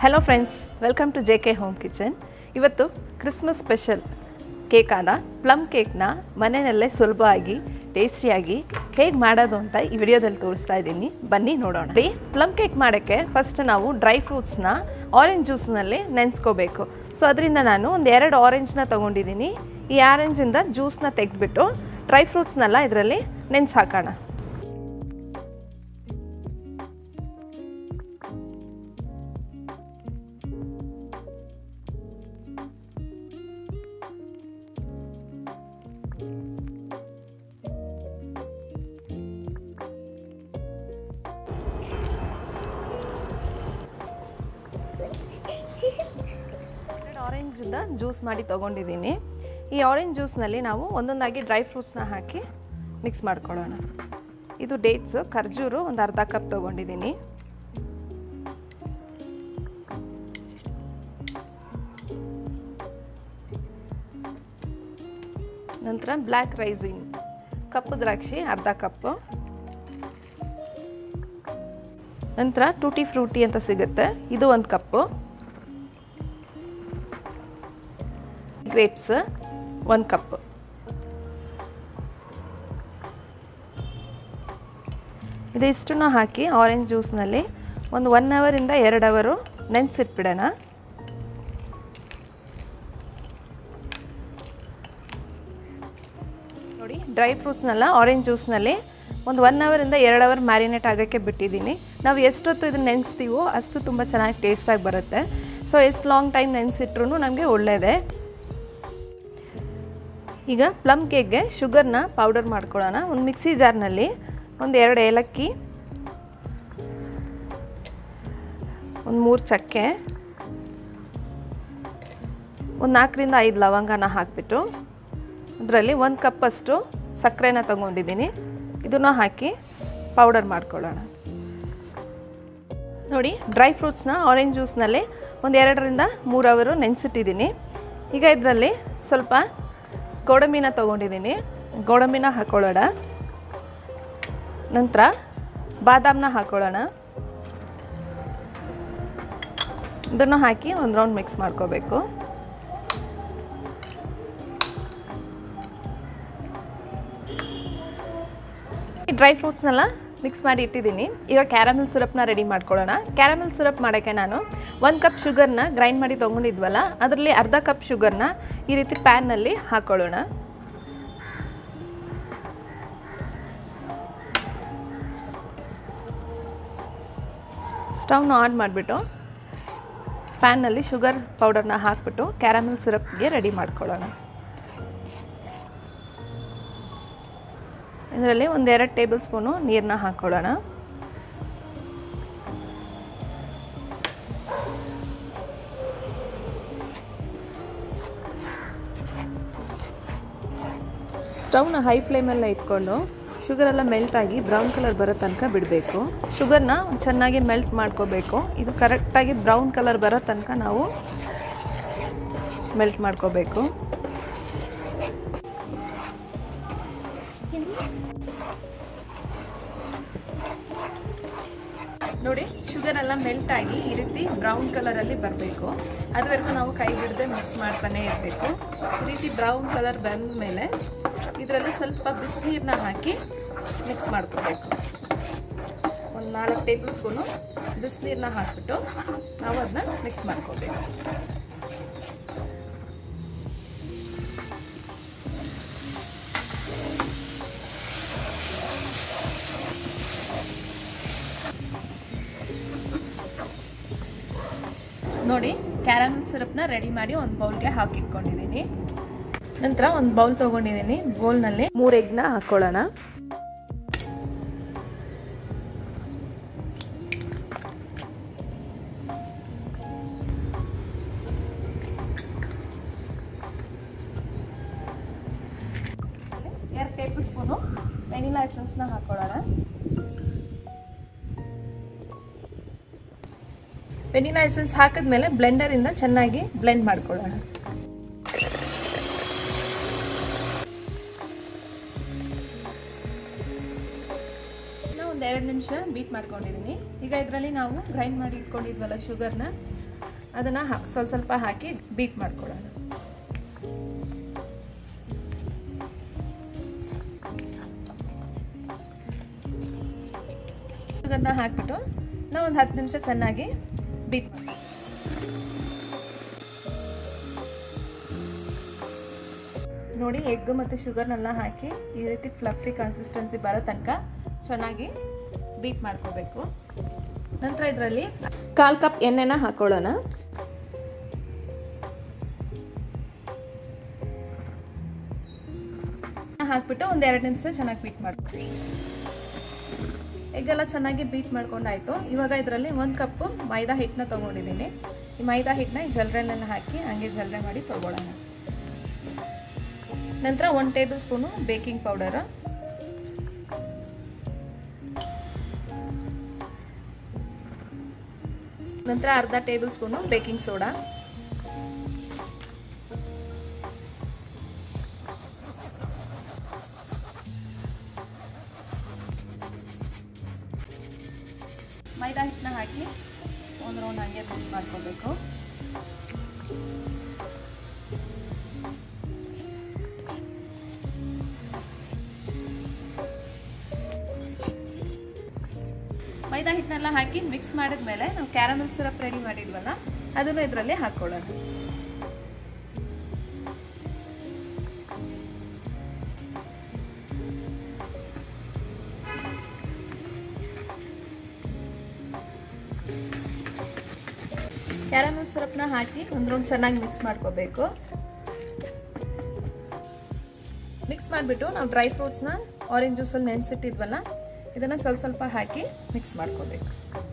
hello friends welcome to J K home kitchen ಇವತ್ತು Christmas special ಕೇಕಾದ plum ಕೇಕ್ನ ಮನೆಯಲ್ಲೇ ಸುಲಭವಾಗಿ ಟೇಸ್ಟಿಯಾಗಿ ಹೇಗೆ ಮಾಡೋದು ಅಂತ ಈ ವಿಡಿಯೋದಲ್ಲಿ ತೋರಿಸ್ತಾ ಇದ್ದೀನಿ ಬನ್ನಿ ನೋಡೋಣ ರೀ ಪ್ಲಮ್ ಕೇಕ್ ಮಾಡೋಕ್ಕೆ ಫಸ್ಟ್ ನಾವು ಡ್ರೈ ಫ್ರೂಟ್ಸ್ನ ಆರೆಂಜ್ ಜ್ಯೂಸ್ನಲ್ಲಿ ನೆನೆಸ್ಕೋಬೇಕು ಸೊ ಅದರಿಂದ ನಾನು ಒಂದು ಎರಡು ಆರೆಂಜ್ನ ತೊಗೊಂಡಿದ್ದೀನಿ ಈ ಆರೆಂಜಿಂದ ಜ್ಯೂಸ್ನ ತೆಗೆದ್ಬಿಟ್ಟು ಡ್ರೈ ಫ್ರೂಟ್ಸ್ನೆಲ್ಲ ಇದರಲ್ಲಿ ನೆನೆಸಿ ಹಾಕೋಣ ಎರಡು ಆರೆಂಜಿಂದ ಜ್ಯೂಸ್ ಮಾಡಿ ತೊಗೊಂಡಿದ್ದೀನಿ ಈ ಆರೆಂಜ್ ಜ್ಯೂಸ್ನಲ್ಲಿ ನಾವು ಒಂದೊಂದಾಗಿ ಡ್ರೈ ಫ್ರೂಟ್ಸ್ನ ಹಾಕಿ ಮಿಕ್ಸ್ ಮಾಡ್ಕೊಳ್ಳೋಣ ಇದು ಡೇಟ್ಸು ಖರ್ಜೂರು ಒಂದು ಅರ್ಧ ಕಪ್ ತೊಗೊಂಡಿದ್ದೀನಿ ನಂತರ ಬ್ಲ್ಯಾಕ್ ರೈಸಿಂಗ್ ಕಪ್ಪು ದ್ರಾಕ್ಷಿ ಅರ್ಧ ಕಪ್ಪು ನಂತರ ಟೂಟಿ ಫ್ರೂಟಿ ಅಂತ ಸಿಗುತ್ತೆ ಇದು ಒಂದು ಕಪ್ಪು ಗ್ರೇಪ್ಸ್ ಒಂದು ಕಪ್ ಇದಿಷ್ಟನ್ನು ಹಾಕಿ ಆರೆಂಜ್ ಜ್ಯೂಸ್ನಲ್ಲಿ ಒಂದು ಒನ್ ಅವರಿಂದ ಎರಡು ಅವರು ನೆನೆಸಿಟ್ಬಿಡೋಣ ನೋಡಿ ಡ್ರೈ ಫ್ರೂಟ್ಸ್ನೆಲ್ಲ ಆರೆಂಜ್ ಜ್ಯೂಸ್ನಲ್ಲಿ ಒಂದು ಒನ್ ಅವರಿಂದ ಎರಡು ಅವರ್ ಮ್ಯಾರಿನೇಟ್ ಆಗೋಕ್ಕೆ ಬಿಟ್ಟಿದ್ದೀನಿ ನಾವು ಎಷ್ಟೊತ್ತು ಇದನ್ನು ನೆನೆಸ್ತೀವೋ ಅಷ್ಟು ತುಂಬ ಚೆನ್ನಾಗಿ ಟೇಸ್ಟಾಗಿ ಬರುತ್ತೆ ಸೊ ಎಷ್ಟು ಲಾಂಗ್ ಟೈಮ್ ನೆನೆಸಿಟ್ರು ನಮಗೆ ಒಳ್ಳೆಯದೇ ಈಗ ಪ್ಲಮ್ ಕೇಕ್ಗೆ ಶುಗರ್ನ ಪೌಡರ್ ಮಾಡ್ಕೊಳ್ಳೋಣ ಒಂದು ಮಿಕ್ಸಿ ಜಾರ್ನಲ್ಲಿ ಒಂದು ಎರಡು ಏಲಕ್ಕಿ ಒಂದು ಮೂರು ಚಕ್ಕೆ ಒಂದು ನಾಲ್ಕರಿಂದ ಐದು ಲವಂಗನ ಹಾಕಿಬಿಟ್ಟು ಅದರಲ್ಲಿ ಒಂದು ಕಪ್ಪಷ್ಟು ಸಕ್ಕರೆನ ತೊಗೊಂಡಿದ್ದೀನಿ ಇದನ್ನು ಹಾಕಿ ಪೌಡರ್ ಮಾಡ್ಕೊಳ್ಳೋಣ ನೋಡಿ ಡ್ರೈ ಫ್ರೂಟ್ಸ್ನ ಆರೆಂಜ್ ಜ್ಯೂಸ್ನಲ್ಲಿ ಒಂದು ಎರಡರಿಂದ ಮೂರು ಅವರು ನೆನೆಸಿಟ್ಟಿದ್ದೀನಿ ಈಗ ಇದರಲ್ಲಿ ಸ್ವಲ್ಪ ಗೋಡಂಬಿನ ತೊಗೊಂಡಿದ್ದೀನಿ ಗೋಡಂಬಿನ ಹಾಕ್ಕೊಳ್ಳೋಣ ನಂತರ ಬಾದಾಮನ್ನ ಹಾಕ್ಕೊಳ್ಳೋಣ ಇದನ್ನು ಹಾಕಿ ಒಂದು ರೌಂಡ್ ಮಿಕ್ಸ್ ಮಾಡ್ಕೋಬೇಕು ಈ ಡ್ರೈ ಫ್ರೂಟ್ಸ್ನೆಲ್ಲ ಮಿಕ್ಸ್ ಮಾಡಿ ಇಟ್ಟಿದ್ದೀನಿ ಈಗ ಕ್ಯಾರಮೆಲ್ ಸಿರಪ್ನ ರೆಡಿ ಮಾಡ್ಕೊಳ್ಳೋಣ ಕ್ಯಾರಮೆಲ್ ಸಿರಪ್ ಮಾಡೋಕ್ಕೆ ನಾನು ಒಂದು ಕಪ್ ಶುಗರ್ನ ಗ್ರೈಂಡ್ ಮಾಡಿ ತೊಗೊಂಡಿದ್ವಲ್ಲ ಅದರಲ್ಲಿ ಅರ್ಧ ಕಪ್ ಶುಗರ್ನ ಈ ರೀತಿ ಪ್ಯಾನ್ನಲ್ಲಿ ಹಾಕ್ಕೊಳ್ಳೋಣ ಸ್ಟವ್ನ ಆನ್ ಮಾಡಿಬಿಟ್ಟು ಪ್ಯಾನ್ನಲ್ಲಿ ಶುಗರ್ ಪೌಡರ್ನ ಹಾಕ್ಬಿಟ್ಟು ಕ್ಯಾರಮೆಲ್ ಸಿರಪ್ಗೆ ರೆಡಿ ಮಾಡ್ಕೊಳ್ಳೋಣ ಇದರಲ್ಲಿ ಒಂದೆರಡು ಟೇಬಲ್ ಸ್ಪೂನು ನೀರನ್ನ ಹಾಕ್ಕೊಳ್ಳೋಣ ಸ್ಟವ್ನ ಹೈ ಫ್ಲೇಮಲ್ಲೇ ಇಟ್ಕೊಂಡು ಶುಗರೆಲ್ಲ ಮೆಲ್ಟ್ ಆಗಿ ಬ್ರೌನ್ ಕಲರ್ ಬರೋ ತನಕ ಬಿಡಬೇಕು ಶುಗರ್ನ ಚೆನ್ನಾಗಿ ಮೆಲ್ಟ್ ಮಾಡ್ಕೋಬೇಕು ಇದು ಕರೆಕ್ಟಾಗಿ ಬ್ರೌನ್ ಕಲರ್ ಬರೋ ತನಕ ನಾವು ಮೆಲ್ಟ್ ಮಾಡ್ಕೋಬೇಕು ನೋಡಿ ಶುಗರ್ ಎಲ್ಲ ಮೆಲ್ಟ್ ಆಗಿ ಈ ರೀತಿ ಬ್ರೌನ್ ಕಲರಲ್ಲಿ ಬರಬೇಕು ಅದುವರೆಗೂ ನಾವು ಕೈ ಬಿಡದೆ ಮಿಕ್ಸ್ ಮಾಡ್ತಾನೆ ಇರಬೇಕು ಈ ರೀತಿ ಬ್ರೌನ್ ಕಲರ್ ಬಂದ ಮೇಲೆ ಇದರಲ್ಲಿ ಸ್ವಲ್ಪ ಬಿಸಿನೀರನ್ನ ಹಾಕಿ ಮಿಕ್ಸ್ ಮಾಡ್ಕೋಬೇಕು ಒಂದು ನಾಲ್ಕು ಟೇಬಲ್ ಸ್ಪೂನು ಬಿಸಿನೀರನ್ನ ಹಾಕ್ಬಿಟ್ಟು ನಾವು ಅದನ್ನ ಮಿಕ್ಸ್ ಮಾಡ್ಕೋಬೇಕು ನೋಡಿ ಕ್ಯಾರಮಲ್ ಸಿರಪ್ನ ರೆಡಿ ಮಾಡಿ ಒಂದು ಬೌಲ್ಗೆ ಹಾಕಿಟ್ಕೊಂಡಿದ್ದೀನಿ ನಂತರ ಒಂದು ಬೌಲ್ ತೊಗೊಂಡಿದ್ದೀನಿ ಬೌಲ್ನಲ್ಲಿ ಮೂರು ಎಗ್ನ ಹಾಕ್ಕೊಳ್ಳೋಣ ಎರಡು ಟೇಬಲ್ ಸ್ಪೂನು ವೆನಿಲಾ ಎಸೆನ್ಸ್ನ ಹಾಕ್ಕೊಳ್ಳೋಣ ವೆನಿಲಾ ಎಸೆನ್ಸ್ ಹಾಕಿದ್ಮೇಲೆ ಬ್ಲೆಂಡರಿಂದ ಚೆನ್ನಾಗಿ ಬ್ಲೆಂಡ್ ಮಾಡ್ಕೊಳ್ಳೋಣ ಒಂದು ಎರಡು ನಿಮಿಷ ಬೀಟ್ ಮಾಡ್ಕೊಂಡಿದ್ದೀನಿ ಈಗ ಇದರಲ್ಲಿ ನಾವು ಗ್ರೈಂಡ್ ಮಾಡಿ ಇಟ್ಕೊಂಡಿದ್ವಲ್ಲ ಶುಗರ್ನ ಅದನ್ನು ಸ್ವಲ್ಪ ಸ್ವಲ್ಪ ಹಾಕಿ ಬೀಟ್ ಮಾಡ್ಕೊಳ್ಳೋಣ ಶುಗರ್ನ ಹಾಕ್ಬಿಟ್ಟು ನಾವು ಒಂದು ಹತ್ತು ನಿಮಿಷ ಚೆನ್ನಾಗಿ ಬೀಟ್ ನೋಡಿ ಎಗ್ ಮತ್ತು ಶುಗರ್ನೆಲ್ಲ ಹಾಕಿ ಈ ರೀತಿ ಫ್ಲಫಿ ಕನ್ಸಿಸ್ಟೆನ್ಸಿ ಬರೋ ತನಕ ಚೆನ್ನಾಗಿ ಬೀಟ್ ಮಾಡ್ಕೋಬೇಕು ನಂತರ ಇದರಲ್ಲಿ ಕಾಲು ಕಪ್ ಎಣ್ಣೆನ ಹಾಕೊಳ್ಳೋಣ ಹಾಕ್ಬಿಟ್ಟು ಒಂದು ಎರಡು ನಿಮಿಷ ಚೆನ್ನಾಗಿ ಬೀಟ್ ಮಾಡ್ಕೊಳ್ಳಿ ಎಗ್ಗೆಲ್ಲ ಚೆನ್ನಾಗಿ ಬೀಟ್ ಮಾಡ್ಕೊಂಡಾಯ್ತು ಇವಾಗ ಇದರಲ್ಲಿ ಒಂದು ಕಪ್ಪು ಮೈದಾ ಹಿಟ್ಟನ್ನ ತೊಗೊಂಡಿದ್ದೀನಿ ಈ ಮೈದಾ ಹಿಟ್ಟನ್ನ ಈ ಜಲ್ರೆನೆಲ್ಲ ಹಾಕಿ ಹಂಗೆ ಜಲ್ರೆ ಮಾಡಿ ತೊಗೊಳ್ಳೋಣ ನಂತರ ಒಂದು ಟೇಬಲ್ ಸ್ಪೂನು ಬೇಕಿಂಗ್ ಪೌಡರ್ ನಂತರ ಅರ್ಧ table spoon baking soda maida ಹಿಟ್ಟನ್ನ ಹಾಕಿ ಒಂದು ರೌಂಡ್ ಹಂಗೆ ಮಿಕ್ಸ್ ಮಾಡ್ಕೋಬೇಕು ಮೈದಾ ಹಿಟ್ಟನ್ನೆಲ್ಲ ಹಾಕಿ ಮಿಕ್ಸ್ ಮಾಡಿದ್ಮೇಲೆ ನಾವು ಕ್ಯಾರಮಲ್ ಸಿರಪ್ ರೆಡಿ ಮಾಡಿದ್ವಲ್ಲ ಅದನ್ನು ಇದರಲ್ಲಿ ಹಾಕ್ಕೊಳ್ಳೋಣ ಕ್ಯಾರಮಲ್ ಸಿರಪ್ನ ಹಾಕಿ ಒಂದು ರೌಂಡ್ ಚೆನ್ನಾಗಿ ಮಿಕ್ಸ್ ಮಾಡ್ಕೋಬೇಕು ಮಿಕ್ಸ್ ಮಾಡಿಬಿಟ್ಟು ನಾವು ಡ್ರೈ ಫ್ರೂಟ್ಸ್ನ ಆರೆಂಜ್ ಜ್ಯೂಸಲ್ಲಿ ನೆನೆಸಿಟ್ಟಿದ್ವಲ್ಲ ಇದನ್ನು ಸ್ವಲ್ಪ ಸ್ವಲ್ಪ ಹಾಕಿ ಮಿಕ್ಸ್ ಮಾಡ್ಕೋಬೇಕು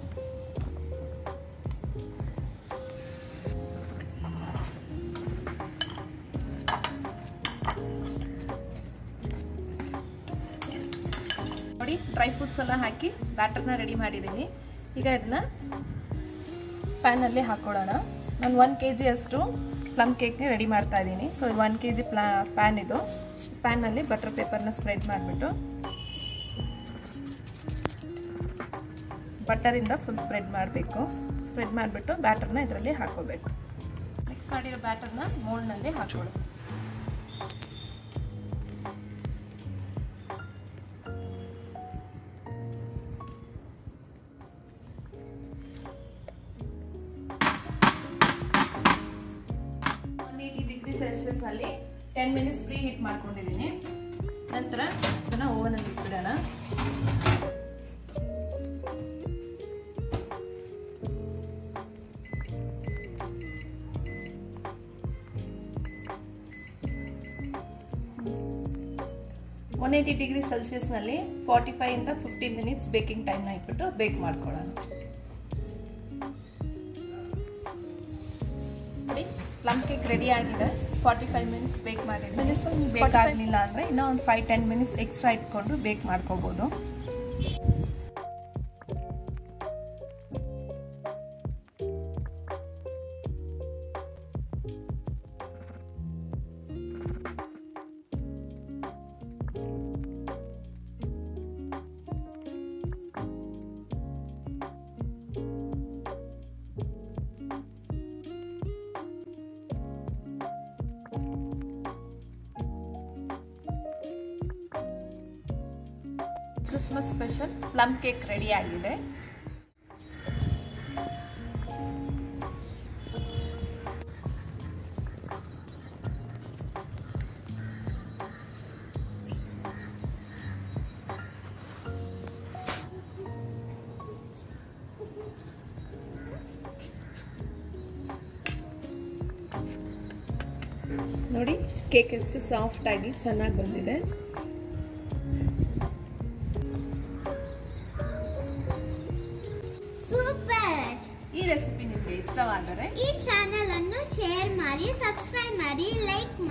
ನೋಡಿ ಡ್ರೈ ಫ್ರೂಟ್ಸ್ ಎಲ್ಲ ಹಾಕಿ ಬ್ಯಾಟರ್ನ ರೆಡಿ ಮಾಡಿದ್ದೀನಿ ಈಗ ಇದನ್ನ ಪ್ಯಾನಲ್ಲಿ ಹಾಕ್ಕೊಳ್ಳೋಣ ನಾನು ಒನ್ ಕೆ ಜಿಯಷ್ಟು ಪ್ಲಮ್ ಕೇಕ್ಗೆ ರೆಡಿ ಮಾಡ್ತಾ ಇದ್ದೀನಿ ಸೊ ಇದು ಒನ್ ಕೆ ಜಿ ಪ್ಲಾ ಪ್ಯಾನ್ ಇದು ಪ್ಯಾನಲ್ಲಿ ಬಟರ್ ಪೇಪರ್ನ ಸ್ಪ್ರೆಡ್ ಮಾಡಿಬಿಟ್ಟು ಬಟರಿಂದ ಫುಲ್ ಸ್ಪ್ರೆಡ್ ಮಾಡಬೇಕು ಸ್ಪ್ರೆಡ್ ಮಾಡಿಬಿಟ್ಟು ಬ್ಯಾಟರ್ನ ಇದರಲ್ಲಿ ಹಾಕೋಬೇಕು ಮಿಕ್ಸ್ ಮಾಡಿರೋ ಬ್ಯಾಟರ್ನ ಮೋಲ್ಡ್ನಲ್ಲಿ ಹಾಕೊಳ್ಳಿ ಏಯ್ಟಿ ಡಿಗ್ರಿ ಸೆಲ್ಸಿಯಸ್ನಲ್ಲಿ ಟೆನ್ ಮಿನಿಟ್ಸ್ ಪ್ರೀ ಹೀಟ್ ಮಾಡ್ಕೊಂಡಿದ್ದೀನಿ ನಂತರ ಇದನ್ನು ಓವನಲ್ಲಿ ಇಟ್ಬಿಡೋಣ ಒನ್ ಏಯ್ಟಿ ಡಿಗ್ರಿ ಸೆಲ್ಸಿಯಸ್ನಲ್ಲಿ ಫಾರ್ಟಿ ಫೈವಿಂದ ಫಿಫ್ಟಿ ಮಿನಿಟ್ಸ್ ಬೇಕಿಂಗ್ ಟೈಮ್ನ ಇಟ್ಬಿಟ್ಟು ಬೇಕ್ ಮಾಡ್ಕೊಳ್ಳೋಣ ನೋಡಿ ಪ್ಲಮ್ ಕೇಕ್ ರೆಡಿ ಆಗಿದೆ ಫಾರ್ಟಿ ಫೈವ್ ಮಿನಿಟ್ಸ್ ಬೇಕ್ ಮಾಡಿದ್ವಿ ಮಿನಿಟ್ಸ್ ಬೇಕಾಗಲಿಲ್ಲ ಅಂದರೆ ಇನ್ನೂ ಒಂದು ಫೈವ್ ಟೆನ್ ಮಿನಿಟ್ಸ್ ಎಕ್ಸ್ಟ್ರಾ ಇಟ್ಕೊಂಡು ಬೇಕ್ ಮಾಡ್ಕೋಬೋದು Christmas special plum cake ready ಆಗಿದೆ ನೋಡಿ ಕೇಕ್ ಎಷ್ಟು ಸಾಫ್ಟ್ ಆಗಿ ಚೆನ್ನಾಗಿ ಬಂದಿದೆ ಸೂಪರ್ ಈ ರೆಸಿಪಿ ನಿಮಗೆ ಇಷ್ಟವಾದರೆ ಈ ಚಾನೆಲ್ ಅನ್ನು ಶೇರ್ ಮಾಡಿ ಸಬ್ಸ್ಕ್ರೈಬ್ ಮಾಡಿ ಲೈಕ್